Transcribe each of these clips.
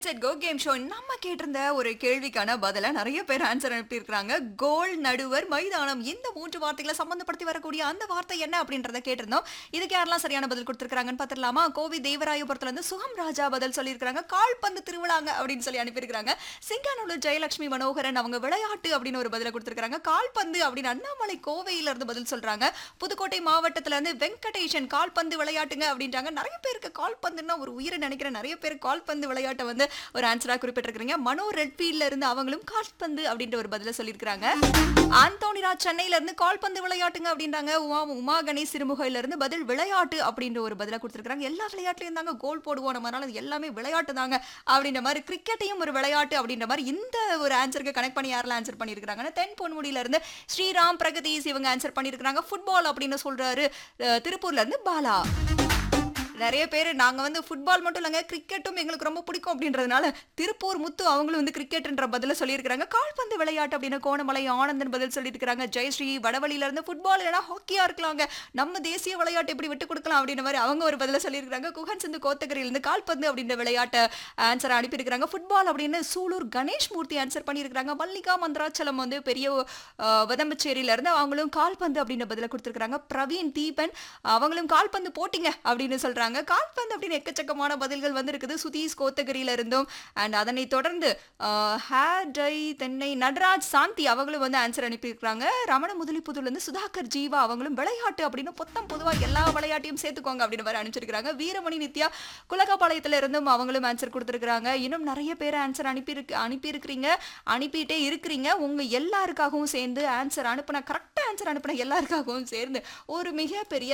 set go game show நம்ம கேட்டிருந்த ஒரு கேள்விக்கான பதில நிறைய பேர் ஆன்சர் அனுப்பியிருக்காங்க கோல் நடுவர் மைதானம் இந்த மூன்று வார்த்தைகளை சம்பந்தப்படுத்தி வரக்கூடிய அந்த வார்த்தை என்ன அப்படின்றத கேட்டிருந்தோம் இதுக்கு யாரெல்லாம் சரியான பதில் கொடுத்திருக்காங்கன்னு பார்த்துடலாமா கோவி தேவராயபுரத்துல இருந்து சுகம் ராஜா பதில் சொல்லியிருக்காங்க கால்பந்து திருவிழாங்க அப்படின்னு சொல்லி அனுப்பியிருக்காங்க சிங்கானூர் ஜெயலட்சுமி மனோகரன் அவங்க விளையாட்டு அப்படின்னு ஒரு பதில கொடுத்திருக்காங்க கால்பந்து அப்படின்னு அண்ணாமலை கோவையில இருந்து பதில் சொல்றாங்க புதுக்கோட்டை மாவட்டத்துல இருந்து வெங்கடேஷன் கால்பந்து விளையாட்டுங்க அப்படின்றாங்க நிறைய பேருக்கு கால்பந்துன்னா ஒரு உயிரை நினைக்கிற நிறைய பேர் கால்பந்து விளையாட்டை வந்து ஒரு ஆன்சரா குறிப்பிட்டிருக்கிறீங்க மனோ ரெட்ஃபீல்ட்ல இருந்து அவங்களும் கால்பந்து அப்படின்ற ஒரு பதில சொல்லியிருக்காங்க ஆந்தோனிராஜ் சென்னையில இருந்து கால்பந்து விளையாட்டுங்க அப்படின்றாங்க உமா உமா கணேஷ் சிறுமுகையில இருந்து பதில் விளையாட்டு அப்படின்ற ஒரு பதில கொடுத்திருக்காங்க எல்லா விளையாட்டுலயும் தாங்க கோல் போடுவோம் நம்மனால அது எல்லாமே விளையாட்டு தாங்க அப்படின்ற மாதிரி கிரிக்கெட்டையும் ஒரு விளையாட்டு அப்படின்ற மாதிரி இந்த ஒரு ஆன்சருக்கு கனெக்ட் பண்ணி யாரெல்லாம் ஆன்சர் பண்ணியிருக்காங்கன்னா தென் பொன்முடியில இருந்து ஸ்ரீராம் பிரகதீஷ் இவங்க ஆன்சர் பண்ணியிருக்காங்க ஃபுட்பால் அப்படின்னு சொல்றாரு அஹ், திருப்பூர்ல இருந்து பாலா நிறைய பேர் நாங்க வந்து ஃபுட்பால் மட்டும் இல்லைங்க கிரிக்கெட்டும் எங்களுக்கு ரொம்ப பிடிக்கும் அப்படின்றதுனால திருப்பூர் முத்து அவங்களும் வந்து கிரிக்கெட்ன்ற பதில சொல்லியிருக்காங்க கால்பந்து விளையாட்டு அப்படின்னு கோணமலை ஆனந்தன் பதில் சொல்லியிருக்காங்க ஜெயஸ்ரீ வடவழியில இருந்து ஃபுட்பால் இல்லைனா ஹாக்கியா இருக்கலாங்க நம்ம தேசிய விளையாட்டு எப்படி விட்டு கொடுக்கலாம் அப்படின்ற மாதிரி அவங்க ஒரு பதில சொல்லியிருக்காங்க குகன் சிந்து கோத்தகிரியில இருந்து கால்பந்து அப்படின்ற விளையாட்டை ஆன்சர் அனுப்பியிருக்காங்க ஃபுட்பால் அப்படின்னு சூலூர் கணேஷ் மூர்த்தி ஆன்சர் பண்ணியிருக்காங்க மல்லிகா மந்திராச்சலம் வந்து பெரிய அஹ், வதம்பச்சேரியில இருந்து அவங்களும் கால்பந்து அப்படின்ற பதில கொடுத்திருக்காங்க பிரவீன் தீபன் அவங்களும் கால்பந்து போட்டிங்க அப்படின்னு சொல்றாங்க கால்பந்து அப்படின்னு எக்கச்சக்கமான பதில்கள் வந்திருக்குது சுதீஷ் கோத்தகிரியில இருந்தும் அண்ட் அதனை தொடர்ந்து ஹேர் டை தென்னை நடராஜ் சாந்தி அவங்களும் வந்து ஆன்சர் அனுப்பியிருக்காங்க ரமண முதலிப்புதுல இருந்து சுதாகர் ஜீவா அவங்களும் விளையாட்டு அப்படின்னு பொத்தம் பொதுவா எல்லா விளையாட்டையும் சேர்த்துக்கோங்க அப்படின்னு மாதிரி அனுப்பிச்சிருக்காங்க வீரமணி நித்யா குலகாபாளையத்துல இருந்தும் அவங்களும் ஆன்சர் கொடுத்திருக்காங்க இன்னும் நிறைய பேர் ஆன்சர் அனுப்பியிருக்கு அனுப்பியிருக்கிறீங்க அனுப்பிட்டே இருக்கிறீங்க உங்க எல்லாருக்காகவும் சேர்ந்து ஆன்சர் அனுப்புன கரெக்டா ஆன்சர் அனுப்புன எல்லாருக்காகவும் சேர்ந்து ஒரு மிகப்பெரிய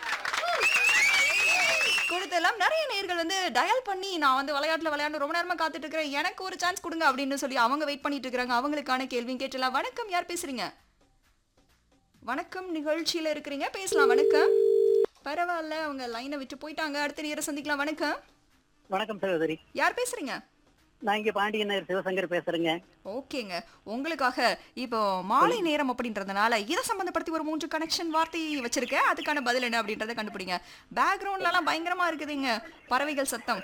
கொடுத்தெல்லாம் நிறைய நேர்கள் வந்து டயல் பண்ணி நான் வந்து விளையாட்டுல விளையாண்டு ரொம்ப நேரமா காத்துட்டு இருக்கிறேன் எனக்கு ஒரு சான்ஸ் கொடுங்க அப்படின்னு சொல்லி அவங்க வெயிட் பண்ணிட்டு இருக்காங்க அவங்களுக்கான கேள்வியும் கேட்டலாம் வணக்கம் யார் பேசுறீங்க வணக்கம் நிகழ்ச்சியில இருக்கிறீங்க பேசலாம் வணக்கம் பரவாயில்ல அவங்க லைனை விட்டு போயிட்டாங்க அடுத்த நேரம் சந்திக்கலாம் வணக்கம் வணக்கம் சகோதரி யார் பேசுறீங்க நான் இங்க பாண்டியன் நகர் சிவசங்கர் பேசுறேங்க ஓகேங்க உங்களுக்காக இப்போ மாலை நேரம் அப்படின்றதுனால இதை சம்பந்தப்படுத்தி ஒரு மூன்று கனெக்ஷன் வார்த்தை வச்சிருக்கேன் அதுக்கான பதில் என்ன அப்படின்றத கண்டுபிடிங்க பேக்ரவுண்ட்ல எல்லாம் பயங்கரமா இருக்குதுங்க பறவைகள் சத்தம்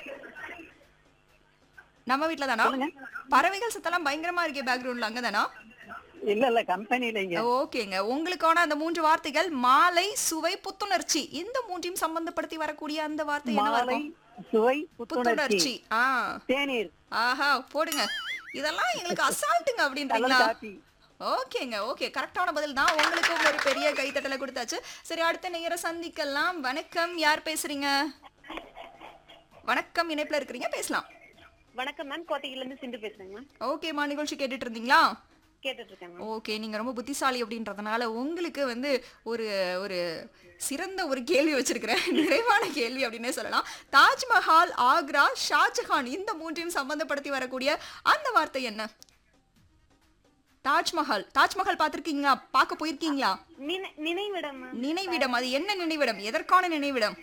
நம்ம வீட்ல தானா பறவைகள் சத்தம்லாம் பயங்கரமா இருக்கே பேக்ரவுண்ட்ல அங்கதானா இல்ல இல்ல கம்பெனில இங்க ஓகேங்க உங்களுக்கான அந்த மூன்று வார்த்தைகள் மாலை சுவை புத்துணர்ச்சி இந்த மூன்றையும் சம்பந்தப்படுத்தி வரக்கூடிய அந்த வார்த்தை என்னவா மாலை இருக்கும் சுவை புத்துணர்ச்சி புத்துணர்ச்சி ஆ தேநீர் ஆஹா போடுங்க இதெல்லாம் எங்களுக்கு அசால்ட்டுங்க கலர் அப்படின்றீங்களா காப்பி ஓகேங்க ஓகே கரெக்டான பதில் தான் உங்களுக்கும் ஒரு பெரிய கைத்தட்டலை கொடுத்தாச்சு சரி அடுத்த நேரம் சந்திக்கலாம் வணக்கம் யார் பேசுறீங்க வணக்கம் இணைப்புல இருக்கிறீங்க பேசலாம் வணக்கம் மேம் கோட்டையில இருந்து சிந்து பேசுறேங்க மேம் ஓகேம்மா நிகழ்ச்சி கேட்டுட்டு இருந்தீங்களா கேட்டுட்டு இருக்கேன் மேம் ஓகே நீங்க ரொம்ப புத்திசாலி அப்படின்றதுனால உங்களுக்கு வந்து ஒரு ஒரு சிறந்த ஒரு கேள்வி வச்சிருக்கிறேன் நிறைவான கேள்வி அப்படின்னே சொல்லலாம் தாஜ்மஹால் ஆக்ரா ஷாஜஹான் இந்த மூன்றையும் சம்பந்தப்படுத்தி வரக்கூடிய அந்த வார்த்தை என்ன தாஜ்மஹால் தாஜ்மஹால் பார்த்திருக்கீங்களா பார்க்க போயிருக்கீங்களா நினை- நினைவிடம் மேம் நினைவிடம் அது என்ன நினைவிடம் எதற்கான நினைவிடம்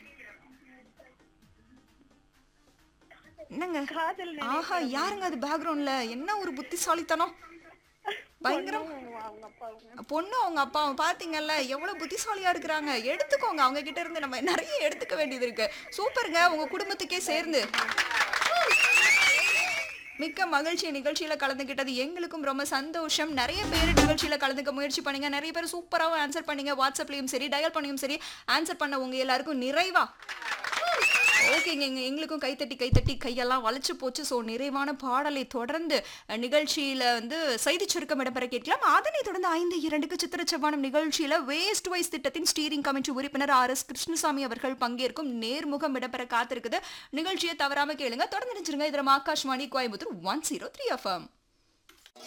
என்னங்க காதல் ஆஹா யாருங்க அது பேக்ரவுண்ட்ல என்ன ஒரு புத்திசாலித்தனம் பயங்கரம் நினைவு அவங்க அப்பா அவங்க பொண்ணு அவங்க அப்பா பாத்தீங்கல்ல எவ்வளவு புத்திசாலியா இருக்கிறாங்க எடுத்துக்கோங்க அவங்க கிட்ட இருந்து நம்ம நிறைய எடுத்துக்க வேண்டியது இருக்கு சூப்பருங்க உங்க குடும்பத்துக்கே சேர்ந்து மிக்க மகிழ்ச்சி நிகழ்ச்சியில கலந்துக்கிட்டது எங்களுக்கும் ரொம்ப சந்தோஷம் நிறைய பேர் நிகழ்ச்சியில கலந்துக்க முயற்சி பண்ணீங்க நிறைய பேர் சூப்பராகவும் ஆன்சர் பண்ணீங்க வாட்ஸ்அப்லயும் சரி டயல் பண்ணியும் சரி ஆன்சர் பண்ண உங்க எல்லாருக்கும் நிறைவா ஓகேங்க எங்க எங்களுக்கும் கைத்தட்டி கைத்தட்டி கையெல்லாம் வளைச்சு போச்சு ஸோ நிறைவான பாடலை தொடர்ந்து அஹ், நிகழ்ச்சியில வந்து செய்தி சுருக்கம் இடம்பெற கேட்கலாம் அதனை தொடர்ந்து ஐந்து இரண்டுக்கு சித்திர செவ்வானம் நிகழ்ச்சியில வேஸ்ட் வைஸ் திட்டத்தின் ஸ்டீரிங் கமிட்டி உறுப்பினர் ஆர் எஸ் கிருஷ்ணசாமி அவர்கள் பங்கேற்கும் நேர்முகம் இடம்பெற காத்திருக்குது நிகழ்ச்சியை தவறாம கேளுங்க தொடர்ந்து நினைச்சிருங்க இதில் Akashvani Coimbatore one zero three FM